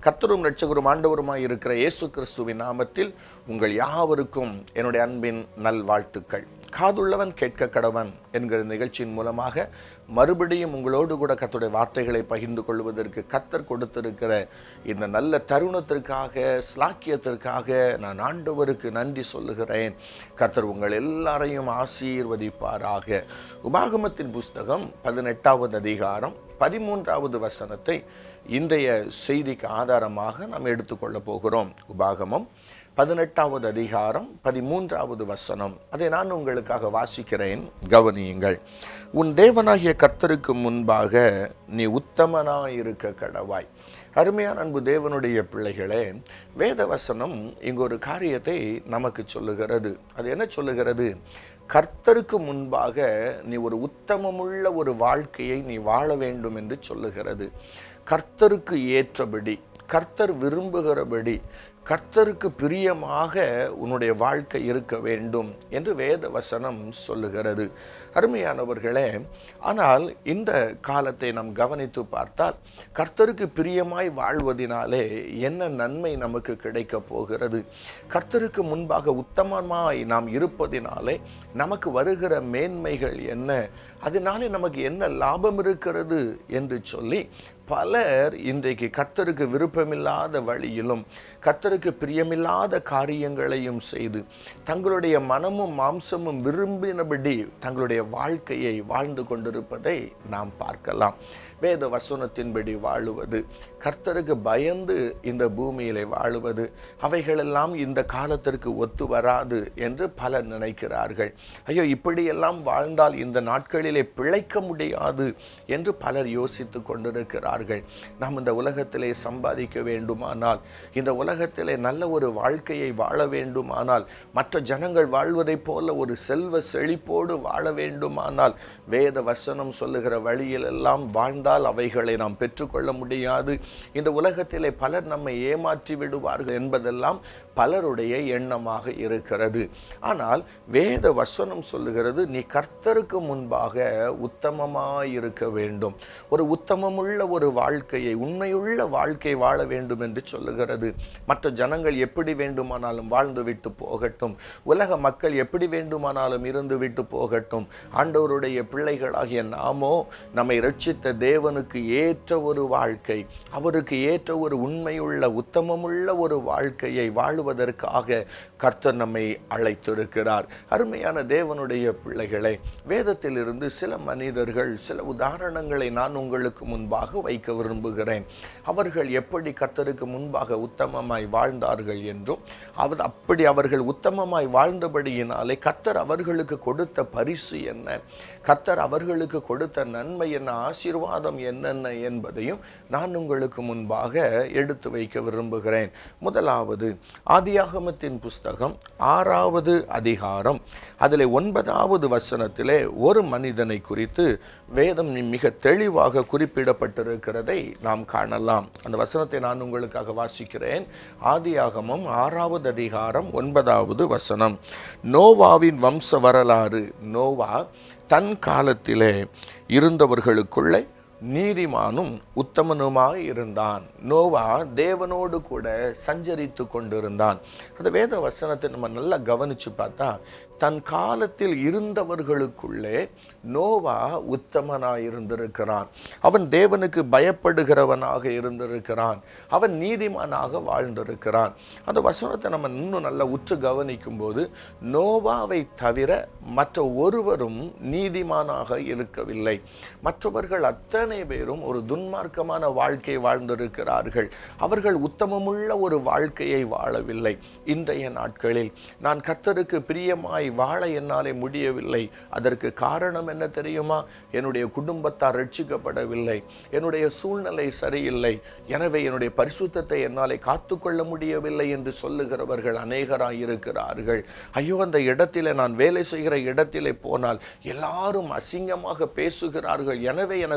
கர்த்தரும் இரட்சகரும் ஆண்டவருமாய் இருக்கிற இயேசு கிறிஸ்துவின் நாமத்தில் உங்கள் யாவருக்கும் என்னுடைய அன்பின் நல்வாழ்த்துக்கள் காதுள்ளவன் கேட்க கடவன் என்கிற நிகழ்ச்சியின் மூலமாக மறுபடியும் உங்களோடு கூட கர்த்தருடைய வார்த்தைகளை பகிர்ந்து கொள்வதற்கு கத்தர் கொடுத்திருக்கிற இந்த நல்ல தருணத்திற்காக ஸ்லாக்கியத்திற்காக நான் ஆண்டவருக்கு நன்றி சொல்லுகிறேன் கர்த்தர் உங்கள் எல்லாரையும் ஆசீர்வதிப்பாராக உபாகமத்தின் புஸ்தகம் பதினெட்டாவது அதிகாரம் பதிமூன்றாவது வசனத்தை இன்றைய செய்திக்கு ஆதாரமாக நாம் எடுத்துக்கொள்ளப் போகிறோம் உபாகமம் பதினெட்டாவது அதிகாரம் பதிமூன்றாவது வசனம் அதை நான் உங்களுக்காக வாசிக்கிறேன் கவனியுங்கள் உன் தேவனாகிய கர்த்தருக்கு முன்பாக நீ உத்தமனாயிருக்க கடவாய் அருமையான அன்பு தேவனுடைய பிள்ளைகளே வேத வசனம் இங்கு ஒரு காரியத்தை நமக்கு சொல்லுகிறது அது என்ன சொல்லுகிறது கர்த்தருக்கு முன்பாக நீ ஒரு உத்தமமுள்ள ஒரு வாழ்க்கையை நீ வாழ வேண்டும் என்று சொல்லுகிறது கர்த்தருக்கு ஏற்றபடி கர்த்தர் விரும்புகிறபடி கர்த்தருக்கு பிரியமாக உன்னுடைய வாழ்க்கை இருக்க வேண்டும் என்று வேத வசனம் சொல்லுகிறது அருமையானவர்களே ஆனால் இந்த காலத்தை நாம் கவனித்து பார்த்தால் கர்த்தருக்கு பிரியமாய் வாழ்வதினாலே என்ன நன்மை நமக்கு கிடைக்க போகிறது கர்த்தருக்கு முன்பாக உத்தமமாய் நாம் இருப்பதினாலே நமக்கு வருகிற மேன்மைகள் என்ன அதனாலே நமக்கு என்ன லாபம் இருக்கிறது என்று சொல்லி பலர் இன்றைக்கு கர்த்தருக்கு விருப்பமில்லாத வழியிலும் கர்த்தருக்கு பிரியமில்லாத காரியங்களையும் செய்து தங்களுடைய மனமும் மாம்சமும் விரும்பினபடி தங்களுடைய வாழ்க்கையை வாழ்ந்து கொண்டிருப்பதை நாம் பார்க்கலாம் வேத வசனத்தின்படி வாழுவது கர்த்தருக்கு பயந்து இந்த பூமியிலே வாழுவது அவைகளெல்லாம் இந்த காலத்திற்கு ஒத்து வராது என்று பலர் நினைக்கிறார்கள் ஐயோ இப்படியெல்லாம் வாழ்ந்தால் இந்த நாட்களிலே பிழைக்க முடியாது என்று பலர் யோசித்து கொண்டிருக்கிறார்கள் நாம் இந்த உலகத்திலே சம்பாதிக்க வேண்டுமானால் இந்த உலகத்திலே நல்ல ஒரு வாழ்க்கையை வாழ வேண்டுமானால் மற்ற ஜனங்கள் வாழ்வதைப் போல ஒரு செல்வ செழிப்போடு வாழ வேண்டுமானால் வேத வசனம் சொல்லுகிற வழியிலெல்லாம் வாழ்ந்தால் அவைகளை நாம் பெற்றுக்கொள்ள முடியாது இந்த உலகத்திலே பலர் நம்மை ஏமாற்றி விடுவார்கள் என்பதெல்லாம் பலருடைய எண்ணமாக இருக்கிறது ஆனால் வேத வசனம் சொல்லுகிறது நீ கர்த்தருக்கு முன்பாக உத்தமமாய் இருக்க வேண்டும் ஒரு உத்தமமுள்ள ஒரு வாழ்க்கையை உண்மையுள்ள வாழ்க்கை வாழ வேண்டும் என்று சொல்லுகிறது மற்ற ஜனங்கள் எப்படி வேண்டுமானாலும் வாழ்ந்து விட்டு போகட்டும் உலக மக்கள் எப்படி வேண்டுமானாலும் இருந்து விட்டு போகட்டும் ஆண்டவருடைய பிள்ளைகளாகிய நாமோ நம்மை ரட்சித்த தேவனுக்கு ஏற்ற ஒரு வாழ்க்கை அவருக்கு ஏற்ற ஒரு உண்மையுள்ள உத்தமமுள்ள ஒரு வாழ்க்கையை வாழுவதற்காக கர்த்தர் நம்மை அழைத்திருக்கிறார் அருமையான தேவனுடைய பிள்ளைகளை வேதத்திலிருந்து சில மனிதர்கள் சில உதாரணங்களை நான் உங்களுக்கு முன்பாக வைக்க விரும்புகிறேன் அவர்கள் எப்படி கர்த்தருக்கு முன்பாக உத்தமமாய் வாழ்ந்தார்கள் என்றும் அவர் அப்படி அவர்கள் உத்தமமாய் வாழ்ந்தபடியினாலே கர்த்தர் அவர்களுக்கு கொடுத்த பரிசு என்ன கர்த்தர் அவர்களுக்கு கொடுத்த நன்மை என்ன ஆசீர்வாதம் என்னென்ன என்பதையும் நான் உங்களுக்கு முன்பாக எடுத்து வைக்க விரும்புகிறேன் முதலாவது ஆதியாகமத்தின் புஸ்தகம் ஆறாவது அதிகாரம் அதில் ஒன்பதாவது வசனத்திலே ஒரு மனிதனை குறித்து வேதம் மிக தெளிவாக குறிப்பிடப்பட்டிருக்கிறதை நாம் காணலாம் அந்த வசனத்தை நான் உங்களுக்காக வாசிக்கிறேன் ஆதியாகமம் ஆறாவது அதிகாரம் ஒன்பதாவது வசனம் நோவாவின் வம்ச வரலாறு நோவா தன் காலத்திலே இருந்தவர்களுக்குள்ளே நீதிமானும் உத்தமனுமாய் இருந்தான் நோவா தேவனோடு கூட சஞ்சரித்து கொண்டிருந்தான் அந்த வேத வசனத்தை நம்ம நல்லா கவனிச்சு பார்த்தா தன் காலத்தில் இருந்தவர்களுக்குள்ளே நோவா உத்தமனாய் இருந்திருக்கிறான் அவன் தேவனுக்கு பயப்படுகிறவனாக இருந்திருக்கிறான் அவன் நீதிமானாக வாழ்ந்திருக்கிறான் அந்த வசனத்தை நம்ம இன்னும் நல்லா உற்று கவனிக்கும் போது நோவாவை தவிர மற்ற ஒருவரும் நீதிமானாக இருக்கவில்லை மற்றவர்கள் அத்தனை பேரும் ஒரு துன்மார்க்கமான வாழ்க்கை வாழ்ந்திருக்கிறார்கள் அவர்கள் உத்தமமுள்ள ஒரு வாழ்க்கையை வாழவில்லை இன்றைய நாட்களில் நான் கர்த்தருக்கு பிரியமாய் வாழ என்னாலே முடியவில்லை அதற்கு காரணம் என்ன தெரியுமா என்னுடைய குடும்பத்தார் ரட்சிக்கப்படவில்லை என்னுடைய சூழ்நிலை சரியில்லை எனவே என்னுடைய பரிசுத்தத்தை என்னாலே காத்துக்கொள்ள முடியவில்லை என்று சொல்லுகிறவர்கள் அநேகராய் இருக்கிறார்கள் ஐயோ அந்த இடத்திலே நான் வேலை செய்கிற இடத்திலே போனால் எல்லாரும் அசிங்கமாக பேசுகிறார்கள் எனவே எனக்கு கோபம்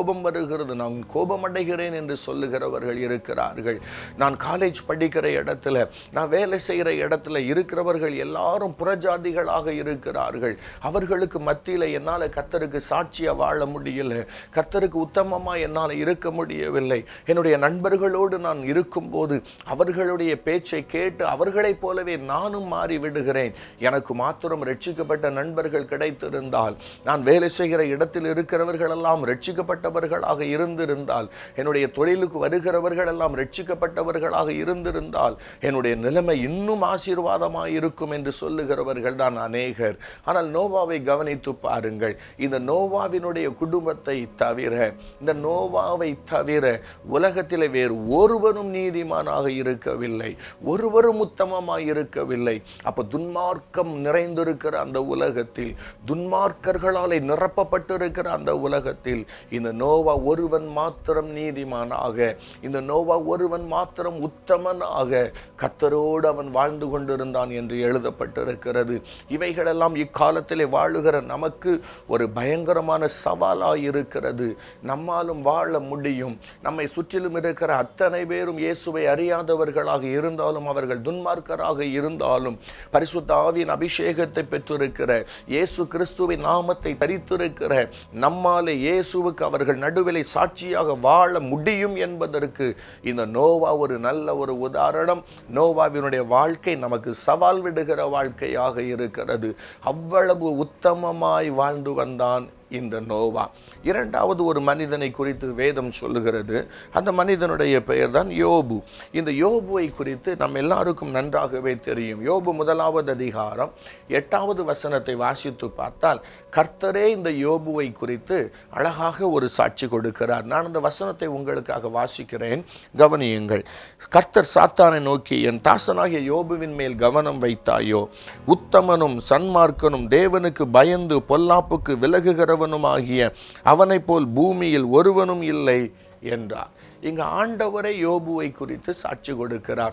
கோபம் வருகிறது நான் கோபம் அடைகிறேன் என்று சொல்லுகிறவர்கள் இருக்கிறார்கள் நான் காலேஜ் படிக்கிற இடத்துல நான் வேலை செய்கிற இடத்துல இருக்கிறவர்கள் எல்லாரும் புறஜாதிகளாக இருக்கிறார்கள் அவர்களுக்கு மத்தியில் என்னால் கத்தருக்கு சாட்சியா வாழ முடியல கத்தருக்கு உத்தமமா என்னால் இருக்க முடியவில்லை என்னுடைய நண்பர்களோடு நான் இருக்கும்போது அவர்களுடைய பேச்சை கேட்டு அவர்களைப் போலவே நானும் மாறி விடுகிறேன் எனக்கு மாத்திரம் ரட்சிக்கப்பட்ட நண்பர்கள் கிடைத்திருந்தால் நான் வேலை செய்கிற இடத்தில் இருக்கிறவர்கள் எல்லாம் ரட்சிக்கப்பட்டவர்களாக இருந்திருந்தால் என்னுடைய தொழிலுக்கு வருகிறவர்கள் எல்லாம் ரட்சிக்கப்பட்டவர்களாக இருந்திருந்தால் என்னுடைய நிலைமை இன்னும் ஆசீர்வாதமாய் இருக்கும் என்று சொல்லுகிறவர்கள் தான் அநேகர் ஆனால் நோவாவை கவனித்து பாருங்கள் இந்த நோவாவினுடைய குடும்பத்தை தவிர இந்த நோவாவை தவிர உலகத்திலே வேறு ஒருவரும் நீதிமானாக இருக்கவில்லை ஒருவரும் உத்தமமாய் இருக்கவில்லை அப்ப துன்மார்க்கம் நிறைந்திருக்கிற அந்த உலகத்தில் துன்மார்க்கர்களாலே நிரப்பப்பட்டிருக்கிற அந்த உலகத்தில் இந்த நோவா ஒருவன் மாத்திரம் நீதிமானாக இந்த நோவா ஒருவன் மாத்திரம் உத்தமனாக கத்தரோடு அவன் வாழ்ந்து கொண்டிருந்தான் என்று எழுதப்பட்டிருக்கிறது இவைகளெல்லாம் இக்காலத்திலே வாழுகிற நமக்கு ஒரு பயங்கரமான சவாலாய் இருக்கிறது நம்மாலும் வாழ முடியும் நம்மை சுற்றிலும் இருக்கிற அத்தனை பேரும் இயேசுவை அறியாதவர்களாக இருந்தாலும் அவர்கள் துன்மார்க்கராக இருந்தாலும் பரிசுத்த ஆவியின் அபிஷேகத்தை பெற்றிருக்கிற இயேசு கிறிஸ்துவின் நாமத்தை தரித்திருக்கிற நம்மாலே இயேசுவுக்கு அவர்கள் நடுவிலே சாட்சியாக வாழ முடியும் என்பதற்கு இந்த நோவா ஒரு நல்ல ஒரு உதாரணம் நோவாவினுடைய வாழ்க்கை நமக்கு சவால் விடுகிற வாழ்க்கையாக இருக்கிறது அவ்வளவு உத்தமமாய் வாழ்ந்து வந்தான் இந்த நோவா இரண்டாவது ஒரு மனிதனை குறித்து வேதம் சொல்லுகிறது அந்த மனிதனுடைய பெயர் தான் யோபு இந்த யோபுவை குறித்து நம்ம எல்லாருக்கும் நன்றாகவே தெரியும் யோபு முதலாவது அதிகாரம் எட்டாவது வசனத்தை வாசித்து பார்த்தால் கர்த்தரே இந்த யோபுவை குறித்து அழகாக ஒரு சாட்சி கொடுக்கிறார் நான் அந்த வசனத்தை உங்களுக்காக வாசிக்கிறேன் கவனியுங்கள் கர்த்தர் சாத்தானை நோக்கி என் தாசனாகிய யோபுவின் மேல் கவனம் வைத்தாயோ உத்தமனும் சன்மார்க்கனும் தேவனுக்கு பயந்து பொல்லாப்புக்கு விலகுகிற ஆகிய அவனைப் போல் பூமியில் ஒருவனும் இல்லை என்றார் இங்கு ஆண்டவரை யோபுவை குறித்து சாட்சி கொடுக்கிறார்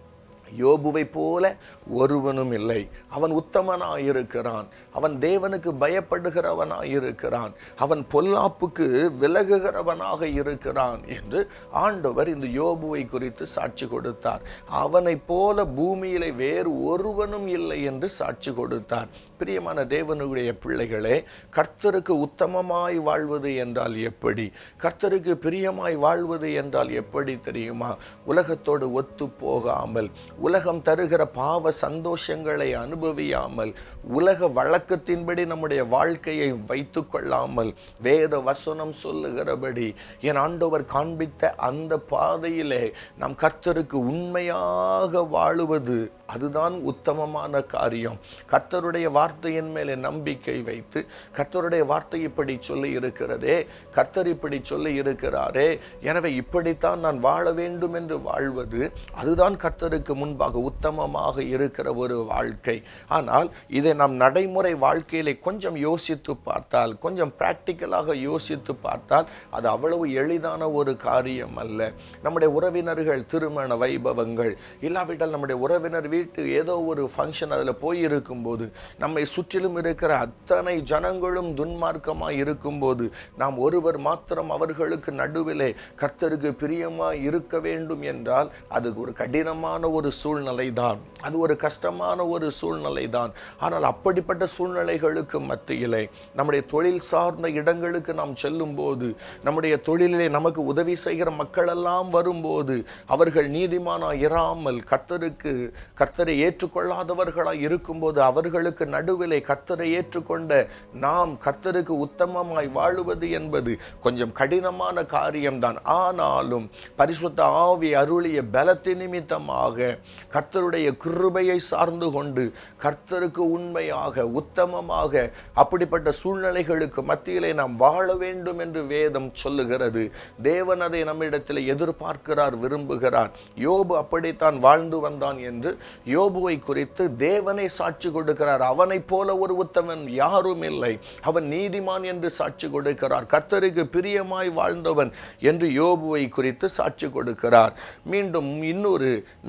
யோபுவை போல ஒருவனும் இல்லை அவன் உத்தமனாய் இருக்கிறான் அவன் தேவனுக்கு பயப்படுகிறவனாய் இருக்கிறான் அவன் பொல்லாப்புக்கு விலகுகிறவனாக இருக்கிறான் என்று ஆண்டவர் இந்த யோபுவை குறித்து சாட்சி கொடுத்தார் அவனைப் போல பூமியிலே வேறு ஒருவனும் இல்லை என்று சாட்சி கொடுத்தார் பிரியமான தேவனுடைய பிள்ளைகளே கர்த்தருக்கு உத்தமமாய் வாழ்வது என்றால் எப்படி கர்த்தருக்கு பிரியமாய் வாழ்வது என்றால் எப்படி தெரியுமா உலகத்தோடு ஒத்து போகாமல் உலகம் தருகிற பாவ சந்தோஷங்களை அனுபவியாமல் உலக வழக்கத்தின்படி நம்முடைய வாழ்க்கையை வைத்து கொள்ளாமல் வேத வசனம் சொல்லுகிறபடி என் ஆண்டவர் காண்பித்த அந்த பாதையிலே நாம் கர்த்தருக்கு உண்மையாக வாழுவது அதுதான் உத்தமமான காரியம் கர்த்தருடைய வார்த்தையின் மேலே நம்பிக்கை வைத்து கர்த்தருடைய வார்த்தை இப்படி சொல்லி இருக்கிறதே கர்த்தர் இப்படி சொல்லி இருக்கிறாரே எனவே இப்படித்தான் நான் வாழ வேண்டும் என்று வாழ்வது அதுதான் கர்த்தருக்கு முன்பாக உத்தமமாக இருக்கிற ஒரு வாழ்க்கை ஆனால் இதை நாம் நடைமுறை வாழ்க்கையிலே கொஞ்சம் யோசித்து பார்த்தால் கொஞ்சம் பிராக்டிக்கலாக யோசித்து பார்த்தால் அது அவ்வளவு எளிதான ஒரு காரியம் அல்ல நம்முடைய உறவினர்கள் திருமண வைபவங்கள் இல்லாவிட்டால் நம்முடைய உறவினர் வீட்டு ஏதோ ஒரு ஃபங்க்ஷன் அதில் போயிருக்கும் போது நம்மை சுற்றிலும் இருக்கிற அத்தனை ஜனங்களும் துன்மார்க்கமாக இருக்கும்போது நாம் ஒருவர் மாத்திரம் அவர்களுக்கு நடுவிலே கர்த்தருக்கு பிரியமாக இருக்க வேண்டும் என்றால் அது ஒரு கடினமான ஒரு சூழ்நிலை தான் அது ஒரு கஷ்டமான ஒரு சூழ்நிலை தான் ஆனால் அப்படிப்பட்ட சூழ்நிலைகளுக்கு மத்தியிலே நம்முடைய தொழில் சார்ந்த இடங்களுக்கு நாம் செல்லும்போது நம்முடைய தொழிலிலே நமக்கு உதவி செய்கிற மக்களெல்லாம் வரும்போது அவர்கள் நீதிமானா இராமல் கர்த்தருக்கு கர்த்தரை ஏற்றுக்கொள்ளாதவர்களாய் இருக்கும்போது அவர்களுக்கு நடுவிலே கர்த்தரை ஏற்றுக்கொண்ட நாம் கர்த்தருக்கு உத்தமமாய் வாழுவது என்பது கொஞ்சம் கடினமான காரியம்தான் ஆனாலும் பரிசுத்த ஆவி அருளிய பலத்தி நிமித்தமாக கர்த்தருடைய கிருபையை சார்ந்து கொண்டு கர்த்தருக்கு உண்மையாக உத்தமமாக அப்படிப்பட்ட சூழ்நிலைகளுக்கு மத்தியிலே நாம் வாழ வேண்டும் என்று வேதம் சொல்லுகிறது தேவன் அதை நம்மிடத்தில் எதிர்பார்க்கிறார் விரும்புகிறார் யோபு அப்படித்தான் வாழ்ந்து வந்தான் என்று யோபுவை குறித்து தேவனை சாட்சி கொடுக்கிறார் அவனைப் போல ஒரு உத்தமன் யாரும் இல்லை அவன் நீதிமான் என்று சாட்சி கொடுக்கிறார் கர்த்தருக்கு பிரியமாய் வாழ்ந்தவன் என்று யோபுவை குறித்து சாட்சி கொடுக்கிறார் மீண்டும் இன்னொரு நபரை குறித்து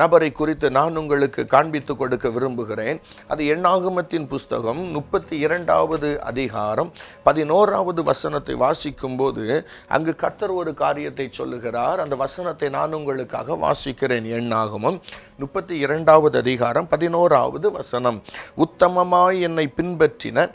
குறித்து நான் உங்களுக்கு காண்பித்து கொடுக்க விரும்புகிறேன் அது எண்ணாகமத்தின் புஸ்தகம் முப்பத்தி இரண்டாவது அதிகாரம் பதினோராவது வசனத்தை வாசிக்கும் போது அங்கு கர்த்தர் ஒரு காரியத்தை சொல்லுகிறார் அந்த வசனத்தை நான் உங்களுக்காக வாசிக்கிறேன் எண்ணாகமம் முப்பத்தி இரண்டாவது அதிகாரம் பதினோராவது வசனம் உத்தமமாய் என்னை பின்பற்றின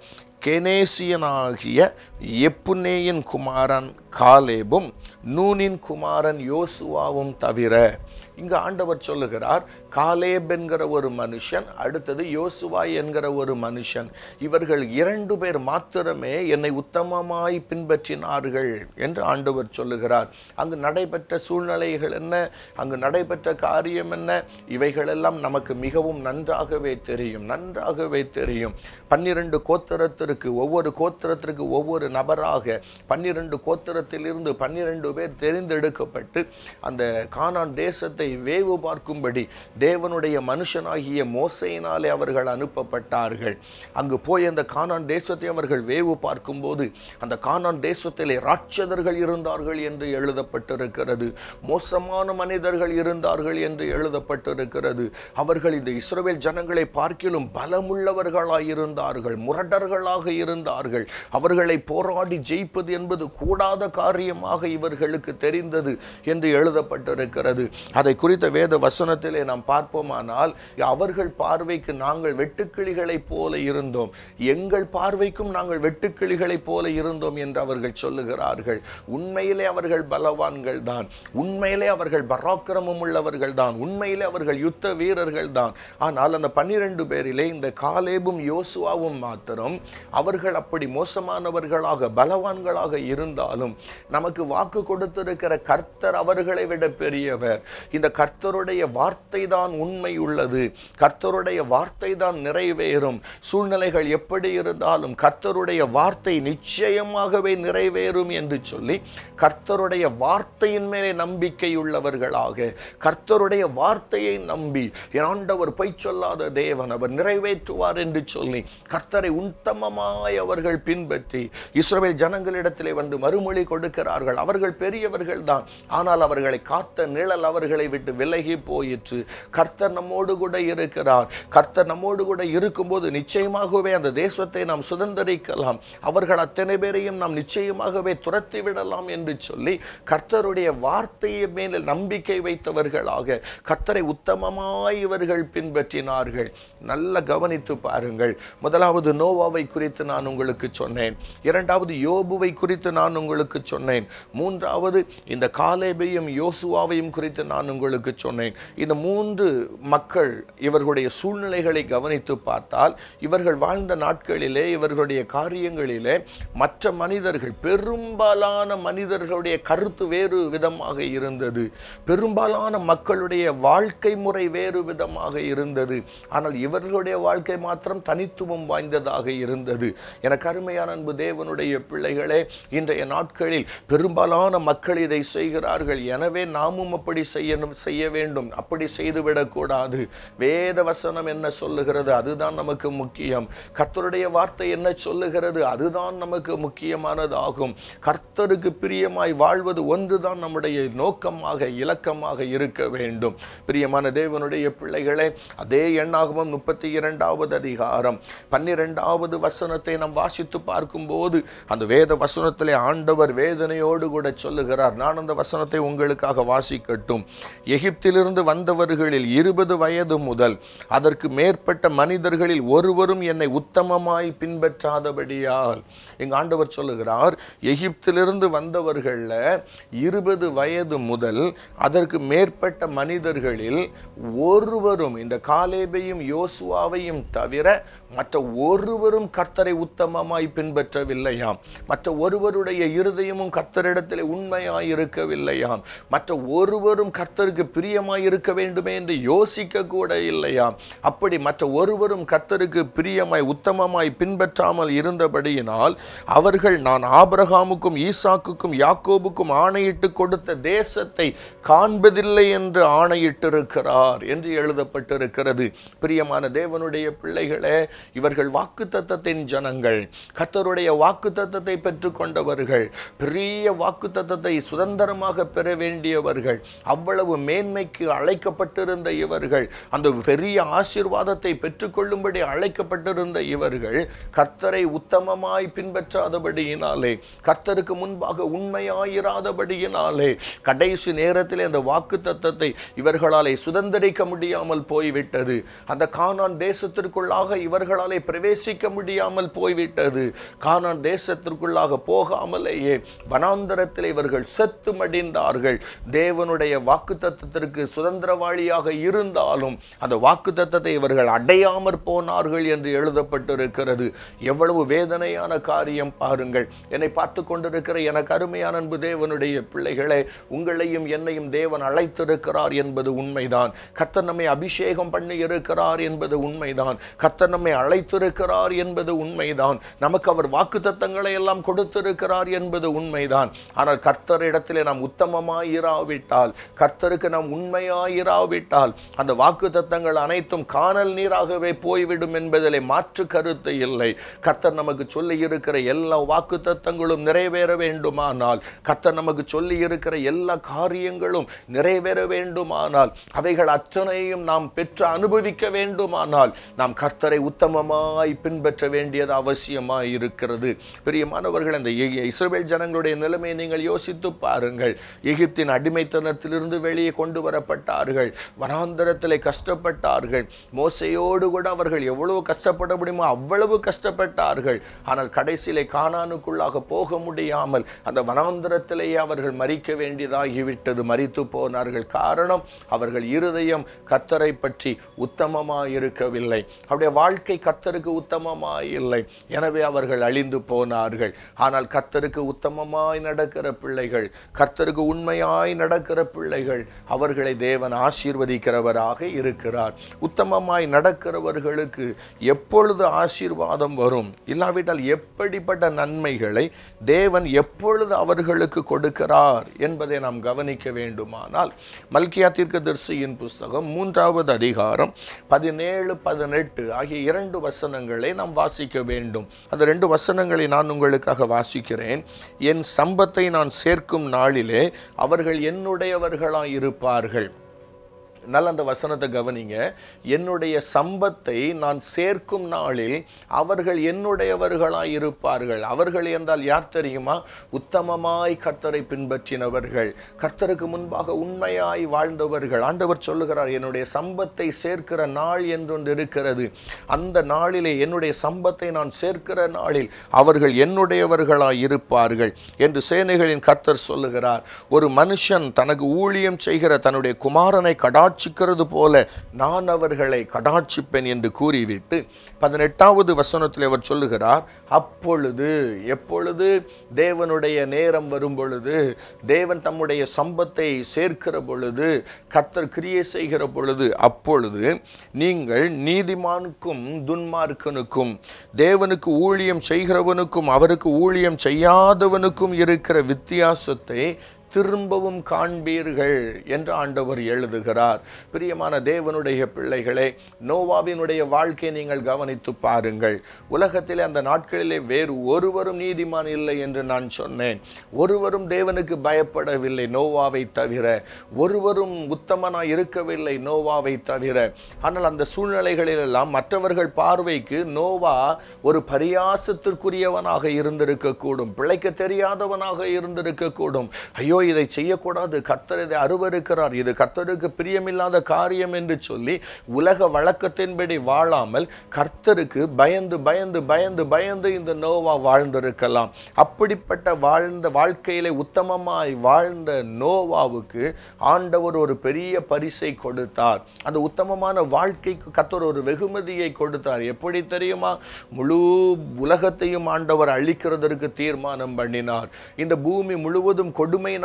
கெனேசியனாகிய எப்புனேயின் குமாரன் காலேபும் நூனின் குமாரன் யோசுவாவும் தவிர இங்கு ஆண்டவர் சொல்லுகிறார் காலேப் என்கிற ஒரு மனுஷன் அடுத்தது யோசுவா என்கிற ஒரு மனுஷன் இவர்கள் இரண்டு பேர் மாத்திரமே என்னை உத்தமமாய் பின்பற்றினார்கள் என்று ஆண்டவர் சொல்லுகிறார் அங்கு நடைபெற்ற சூழ்நிலைகள் என்ன அங்கு நடைபெற்ற காரியம் என்ன இவைகளெல்லாம் நமக்கு மிகவும் நன்றாகவே தெரியும் நன்றாகவே தெரியும் பன்னிரண்டு கோத்திரத்திற்கு ஒவ்வொரு கோத்திரத்திற்கு ஒவ்வொரு நபராக பன்னிரண்டு கோத்திரத்திலிருந்து பன்னிரண்டு பேர் தெரிந்தெடுக்கப்பட்டு அந்த கானான் தேசத்தை வேவு பார்க்கும்படி தேவனுடைய மனுஷனாகிய மோசையினாலே அவர்கள் அனுப்பப்பட்டார்கள் அங்கு போய் அந்த கானான் தேசத்தை அவர்கள் வேவு பார்க்கும்போது அந்த கானான் தேசத்திலே ராட்சதர்கள் இருந்தார்கள் என்று எழுதப்பட்டிருக்கிறது மோசமான மனிதர்கள் இருந்தார்கள் என்று எழுதப்பட்டிருக்கிறது அவர்கள் இந்த இஸ்ரவேல் ஜனங்களை பார்க்கிலும் பலமுள்ளவர்களாய் இருந்தார்கள் முரடர்களாக இருந்தார்கள் அவர்களை போராடி ஜெயிப்பது என்பது கூடாத காரியமாக இவர்களுக்கு தெரிந்தது என்று எழுதப்பட்டிருக்கிறது அதை குறித்த வேத வசனத்திலே நாம் பார்ப்போமானால் அவர்கள் பார்வைக்கு நாங்கள் வெட்டுக்கிளிகளைப் போல இருந்தோம் எங்கள் பார்வைக்கும் நாங்கள் வெட்டுக்கிளிகளைப் போல இருந்தோம் என்று அவர்கள் சொல்லுகிறார்கள் உண்மையிலே அவர்கள் பலவான்கள் தான் உண்மையிலே அவர்கள் பராக்கிரமம் உள்ளவர்கள் தான் உண்மையிலே அவர்கள் யுத்த வீரர்கள் தான் ஆனால் அந்த பன்னிரண்டு பேரிலே இந்த காலேபும் யோசுவாவும் மாத்திரம் அவர்கள் அப்படி மோசமானவர்களாக பலவான்களாக இருந்தாலும் நமக்கு வாக்கு கொடுத்திருக்கிற கர்த்தர் அவர்களை விட பெரியவர் இந்த கர்த்தருடைய வார்த்தை தான் உண்மை உள்ளது கர்த்தருடைய வார்த்தை தான் நிறைவேறும் சூழ்நிலைகள் எப்படி இருந்தாலும் கர்த்தருடைய வார்த்தை நிச்சயமாகவே நிறைவேறும் என்று சொல்லி கர்த்தருடைய வார்த்தையின் மேலே நம்பிக்கை உள்ளவர்களாக கர்த்தருடைய வார்த்தையை நம்பி என் ஆண்டவர் பொய் சொல்லாத தேவன் அவர் நிறைவேற்றுவார் என்று சொல்லி கர்த்தரை உத்தமமாய் அவர்கள் பின்பற்றி இஸ்ரவேல் ஜனங்களிடத்திலே வந்து மறுமொழி கொடுக்கிறார்கள் அவர்கள் பெரியவர்கள் தான் ஆனால் அவர்களை காத்த நிழல் அவர்களை விட்டு விலகி போயிற்று கர்த்தர் நம்மோடு கூட இருக்கிறார் கர்த்தர் நம்மோடு கூட இருக்கும்போது நிச்சயமாகவே அந்த தேசத்தை நாம் சுதந்திரிக்கலாம் அவர்கள் அத்தனை பேரையும் நாம் நிச்சயமாகவே துரத்தி விடலாம் என்று சொல்லி கர்த்தருடைய வார்த்தையை மேல் நம்பிக்கை வைத்தவர்களாக கர்த்தரை உத்தமமாய் இவர்கள் பின்பற்றினார்கள் நல்ல கவனித்து பாருங்கள் முதலாவது நோவாவை குறித்து நான் உங்களுக்கு சொன்னேன் இரண்டாவது யோபுவை குறித்து நான் உங்களுக்கு சொன்னேன் மூன்றாவது இந்த காலேபையும் யோசுவாவையும் குறித்து நான் உங்களுக்கு சொன்னேன் இந்த மூன்று மக்கள் இவர்களுடைய சூழ்நிலைகளை கவனித்து பார்த்தால் இவர்கள் வாழ்ந்த நாட்களிலே இவர்களுடைய காரியங்களிலே மற்ற மனிதர்கள் பெரும்பாலான மனிதர்களுடைய கருத்து வேறு விதமாக இருந்தது பெரும்பாலான மக்களுடைய வாழ்க்கை முறை வேறு விதமாக இருந்தது ஆனால் இவர்களுடைய வாழ்க்கை மாத்திரம் தனித்துவம் வாய்ந்ததாக இருந்தது எனக்கு அருமையான அன்பு தேவனுடைய பிள்ளைகளே இன்றைய நாட்களில் பெரும்பாலான மக்கள் இதை செய்கிறார்கள் எனவே நாமும் அப்படி செய்யணும் செய்ய வேண்டும் அப்படி செய்துவிடக்கூடாது வேத வசனம் என்ன சொல்லுகிறது அதுதான் நமக்கு முக்கியம் கர்த்தருடைய வார்த்தை என்ன சொல்லுகிறது அதுதான் நமக்கு முக்கியமானதாகும் கர்த்தருக்கு பிரியமாய் வாழ்வது ஒன்றுதான் நம்முடைய நோக்கமாக இலக்கமாக இருக்க வேண்டும் பிரியமான தேவனுடைய பிள்ளைகளே அதே எண்ணாகமம் முப்பத்தி இரண்டாவது அதிகாரம் பன்னிரெண்டாவது வசனத்தை நாம் வாசித்து பார்க்கும்போது அந்த வேத வசனத்திலே ஆண்டவர் வேதனையோடு கூட சொல்லுகிறார் நான் அந்த வசனத்தை உங்களுக்காக வாசிக்கட்டும் எகிப்திலிருந்து வந்தவர்களில் இருபது வயது முதல் அதற்கு மேற்பட்ட மனிதர்களில் ஒருவரும் என்னை உத்தமமாய் பின்பற்றாதபடியால் எங்க ஆண்டவர் சொல்லுகிறார் எகிப்திலிருந்து வந்தவர்களில் இருபது வயது முதல் அதற்கு மேற்பட்ட மனிதர்களில் ஒருவரும் இந்த காலேபையும் யோசுவாவையும் தவிர மற்ற ஒருவரும் கர்த்தரை உத்தமமாய் பின்பற்றவில்லையாம் மற்ற ஒருவருடைய இருதயமும் கர்த்தரிடத்தில் உண்மையாய் இருக்கவில்லையாம் மற்ற ஒருவரும் கர்த்தருக்கு பிரியமாய் இருக்க வேண்டுமே என்று யோசிக்க கூட இல்லையாம் அப்படி மற்ற ஒருவரும் கர்த்தருக்கு பிரியமாய் உத்தமமாய் பின்பற்றாமல் இருந்தபடியினால் அவர்கள் நான் ஆபிரகாமுக்கும் ஈசாக்குக்கும் யாக்கோபுக்கும் ஆணையிட்டு கொடுத்த தேசத்தை காண்பதில்லை என்று ஆணையிட்டிருக்கிறார் என்று எழுதப்பட்டிருக்கிறது பிரியமான தேவனுடைய பிள்ளைகளே இவர்கள் வாக்குத்தத்தத்தின் ஜனங்கள் கர்த்தருடைய வாக்குத்தத்தத்தை பெற்றுக்கொண்டவர்கள் பெரிய வாக்குத்தத்தத்தை சுதந்திரமாக பெற வேண்டியவர்கள் அவ்வளவு மேன்மைக்கு அழைக்கப்பட்டிருந்த இவர்கள் அந்த பெரிய ஆசீர்வாதத்தை பெற்றுக்கொள்ளும்படி அழைக்கப்பட்டிருந்த இவர்கள் கர்த்தரை உத்தமமாய் பின்பற்றாதபடியினாலே கர்த்தருக்கு முன்பாக உண்மையாயிராதபடியினாலே கடைசி நேரத்தில் அந்த வாக்குத்தத்தத்தை இவர்களாலே சுதந்திரிக்க முடியாமல் போய்விட்டது அந்த கானான் தேசத்திற்குள்ளாக இவர்களாலே பிரவேசிக்க முடியாமல் போய்விட்டது கானான் தேசத்திற்குள்ளாக போகாமலேயே வனாந்தரத்தில் இவர்கள் செத்து மடிந்தார்கள் தேவனுடைய வாக்குத்தத்தத்திற்கு சுதந்திரவாளியாக இருந்தாலும் அந்த வாக்குத்தத்தத்தை இவர்கள் அடையாமற் போனார்கள் என்று எழுதப்பட்டிருக்கிறது எவ்வளவு வேதனையான காரியம் பாருங்கள் என்னை பார்த்து கொண்டிருக்கிற எனக்கு அருமையான அன்பு தேவனுடைய பிள்ளைகளே உங்களையும் என்னையும் தேவன் அழைத்திருக்கிறார் என்பது உண்மைதான் கர்த்தர் நம்மை அபிஷேகம் பண்ணி இருக்கிறார் என்பது உண்மைதான் கர்த்தர் நம்மை அழைத்திருக்கிறார் என்பது உண்மைதான் நமக்கு அவர் வாக்குத்தத்தங்களை எல்லாம் கொடுத்திருக்கிறார் என்பது உண்மைதான் ஆனால் கர்த்தரிடத்திலே நாம் உத்தமமாயிராவிட்டால் கர்த்தருக்கு நாம் உண்மையாயிராவிட்டால் அந்த வாக்குத்தத்தங்கள் அனைத்தும் காணல் நீராகவே போய்விடும் என்பதிலே மாற்று கருத்து இல்லை கர்த்தர் நமக்கு சொல்லி இருக்கிற எல்லா வாக்குத்தத்தங்களும் நிறைவேற வேண்டுமானால் கர்த்தர் நமக்கு சொல்லி இருக்கிற எல்லா காரியங்களும் நிறைவேற வேண்டுமானால் அவைகள் அத்தனையும் நாம் பெற்று அனுபவிக்க வேண்டுமானால் நாம் கர்த்தரை உத்தமமாய் பின்பற்ற வேண்டியது அவசியமாய் இருக்கிறது பிரியமானவர்கள் அந்த இ- இஸ்ரவேல் ஜனங்களுடைய நிலைமையை நீங்கள் யோசித்து பாருங்கள் எகிப்தின் அடிமைத்தனத்திலிருந்து வெளியே கொண்டு வரப்பட்டார்கள் வனாந்தரத்திலே கஷ்டப்பட்டார்கள் மோசையோடு கூட அவர்கள் எவ்வளவு கஷ்டப்பட முடியுமோ அவ்வளவு கஷ்டப்பட்டார்கள் ஆனால் கடைசியிலே கானானுக்குள்ளாக போக முடியாமல் அந்த வனாந்தரத்திலேயே அவர்கள் மறிக்க வேண்டியதாகிவிட்டது மறித்து போனார்கள் காரணம் அவர்கள் இருதயம் கத்தரை பற்றி உத்தமமாய் இருக்கவில்லை அவருடைய வாழ்க்கை கத்தருக்கு உத்தமமாய் இல்லை எனவே அவர்கள் அழிந்து போனார்கள் ஆனால் கத்தருக்கு உத்தமமாய் நடக்கிற பிள்ளைகள் கர்த்தருக்கு உண்மையாய் நடக்கிற பிள்ளைகள் அவர்களை தேவன் ஆசீர்வதிக்கிறவராக இருக்கிறார் உத்தமமாய் நடக்கிறவர்களுக்கு எப்பொழுது ஆசீர்வாதம் வரும் இல்லாவிட்டால் எப்படிப்பட்ட நன்மைகளை தேவன் எப்பொழுது அவர்களுக்கு கொடுக்கிறார் என்பதை நாம் கவனிக்க வேண்டுமானால் மல்கியா தீர்க்கதரிசியின் புஸ்தகம் மூன்றாவது அதிகாரம் பதினேழு பதினெட்டு ஆகிய இரண்டு வசனங்களை நாம் வாசிக்க வேண்டும் அந்த ரெண்டு வசனங்களை நான் உங்களுக்காக வாசிக்கிறேன் என் சம்பத்தை நான் சேர்க்கும் நாளிலே அவர்கள் என்னுடையவர்களாய் இருப்பார்கள் நல்ல அந்த வசனத்தை கவனிங்க என்னுடைய சம்பத்தை நான் சேர்க்கும் நாளில் அவர்கள் என்னுடையவர்களாய் இருப்பார்கள் அவர்கள் என்றால் யார் தெரியுமா உத்தமமாய் கர்த்தரை பின்பற்றினவர்கள் கர்த்தருக்கு முன்பாக உண்மையாய் வாழ்ந்தவர்கள் ஆண்டவர் சொல்லுகிறார் என்னுடைய சம்பத்தை சேர்க்கிற நாள் என்றொன்று இருக்கிறது அந்த நாளிலே என்னுடைய சம்பத்தை நான் சேர்க்கிற நாளில் அவர்கள் என்னுடையவர்களாய் இருப்பார்கள் என்று சேனைகளின் கர்த்தர் சொல்லுகிறார் ஒரு மனுஷன் தனக்கு ஊழியம் செய்கிற தன்னுடைய குமாரனை கடாட்சிக்கிறது போல நான் அவர்களை கடாட்சிப்பேன் என்று கூறிவிட்டு பதினெட்டாவது வசனத்தில் அவர் சொல்லுகிறார் அப்பொழுது எப்பொழுது தேவனுடைய நேரம் வரும் பொழுது தேவன் தம்முடைய சம்பத்தை சேர்க்கிற பொழுது கர்த்தர் கிரியை செய்கிற பொழுது அப்பொழுது நீங்கள் நீதிமானுக்கும் துன்மார்க்கனுக்கும் தேவனுக்கு ஊழியம் செய்கிறவனுக்கும் அவருக்கு ஊழியம் செய்யாதவனுக்கும் இருக்கிற வித்தியாசத்தை திரும்பவும் காண்பீர்கள் என்று ஆண்டவர் எழுதுகிறார் பிரியமான தேவனுடைய பிள்ளைகளே நோவாவினுடைய வாழ்க்கையை நீங்கள் கவனித்து பாருங்கள் உலகத்திலே அந்த நாட்களிலே வேறு ஒருவரும் நீதிமான் இல்லை என்று நான் சொன்னேன் ஒருவரும் தேவனுக்கு பயப்படவில்லை நோவாவை தவிர ஒருவரும் உத்தமனாய் இருக்கவில்லை நோவாவை தவிர ஆனால் அந்த சூழ்நிலைகளிலெல்லாம் மற்றவர்கள் பார்வைக்கு நோவா ஒரு பரியாசத்திற்குரியவனாக இருந்திருக்கக்கூடும் பிழைக்க தெரியாதவனாக இருந்திருக்கக்கூடும் ஐயோ இதை செய்யக்கூடாது கர்த்தர் இதை அருவருக்கிறார் இது கர்த்தருக்கு பிரியமில்லாத காரியம் என்று சொல்லி உலக வழக்கத்தின்படி வாழாமல் கர்த்தருக்கு பயந்து பயந்து பயந்து பயந்து இந்த நோவா வாழ்ந்திருக்கலாம் அப்படிப்பட்ட வாழ்ந்த வாழ்க்கையிலே உத்தமமாய் வாழ்ந்த நோவாவுக்கு ஆண்டவர் ஒரு பெரிய பரிசை கொடுத்தார் அந்த உத்தமமான வாழ்க்கைக்கு கர்த்தர் ஒரு வெகுமதியை கொடுத்தார் எப்படி தெரியுமா முழு உலகத்தையும் ஆண்டவர் அழிக்கிறதற்கு தீர்மானம் பண்ணினார் இந்த பூமி முழுவதும் கொடுமையினால்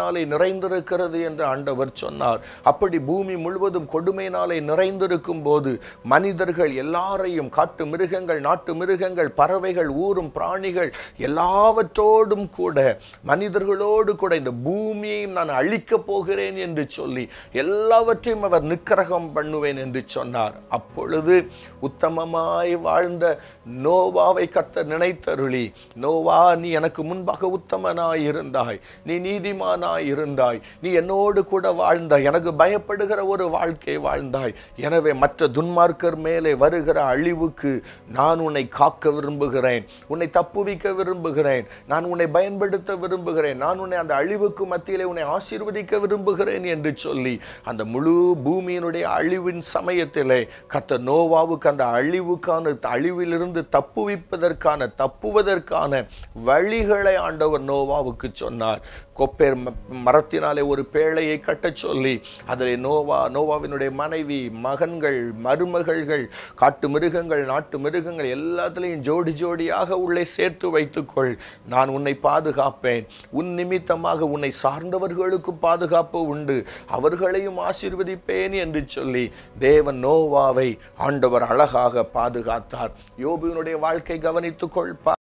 கொடுமையினாலே நிறைந்திருக்கிறது என்று ஆண்டவர் சொன்னார் அப்படி பூமி முழுவதும் கொடுமையினாலே நிறைந்திருக்கும் போது மனிதர்கள் எல்லாரையும் காட்டு மிருகங்கள் நாட்டு மிருகங்கள் பறவைகள் ஊரும் பிராணிகள் எல்லாவற்றோடும் கூட மனிதர்களோடு கூட இந்த பூமியையும் நான் அழிக்கப் போகிறேன் என்று சொல்லி எல்லாவற்றையும் அவர் நிக்கிரகம் பண்ணுவேன் என்று சொன்னார் அப்பொழுது உத்தமமாய் வாழ்ந்த நோவாவை கத்த நினைத்தருளி நோவா நீ எனக்கு முன்பாக உத்தமனாய் இருந்தாய் நீ நீதிமானாய் இருந்தாய் நீ என்னோடு கூட வாழ்ந்தாய் எனக்கு பயப்படுகிற ஒரு வாழ்க்கை வாழ்ந்தாய் எனவே மற்ற துன்மார்க்கர் மேலே வருகிற அழிவுக்கு நான் உன்னை காக்க விரும்புகிறேன் உன்னை தப்புவிக்க விரும்புகிறேன் நான் உன்னை பயன்படுத்த விரும்புகிறேன் நான் உன்னை அந்த அழிவுக்கு மத்தியிலே உன்னை ஆசீர்வதிக்க விரும்புகிறேன் என்று சொல்லி அந்த முழு பூமியினுடைய அழிவின் சமயத்திலே கத்த நோவாவுக்கு அந்த அழிவுக்கான அழிவிலிருந்து தப்புவிப்பதற்கான தப்புவதற்கான வழிகளை ஆண்டவர் நோவாவுக்கு சொன்னார் கொப்பேர் ம- மரத்தினாலே ஒரு பேழையை கட்டச் சொல்லி அதில் நோவா நோவாவினுடைய மனைவி மகன்கள் மருமகள்கள் காட்டு மிருகங்கள் நாட்டு மிருகங்கள் எல்லாத்துலேயும் ஜோடி ஜோடியாக உள்ளே சேர்த்து வைத்துக்கொள் நான் உன்னை பாதுகாப்பேன் உன் நிமித்தமாக உன்னை சார்ந்தவர்களுக்கு பாதுகாப்பு உண்டு அவர்களையும் ஆசீர்வதிப்பேன் என்று சொல்லி தேவன் நோவாவை ஆண்டவர் அழகாக பாதுகாத்தார் யோபுவினுடைய வாழ்க்கை கவனித்துக்கொள்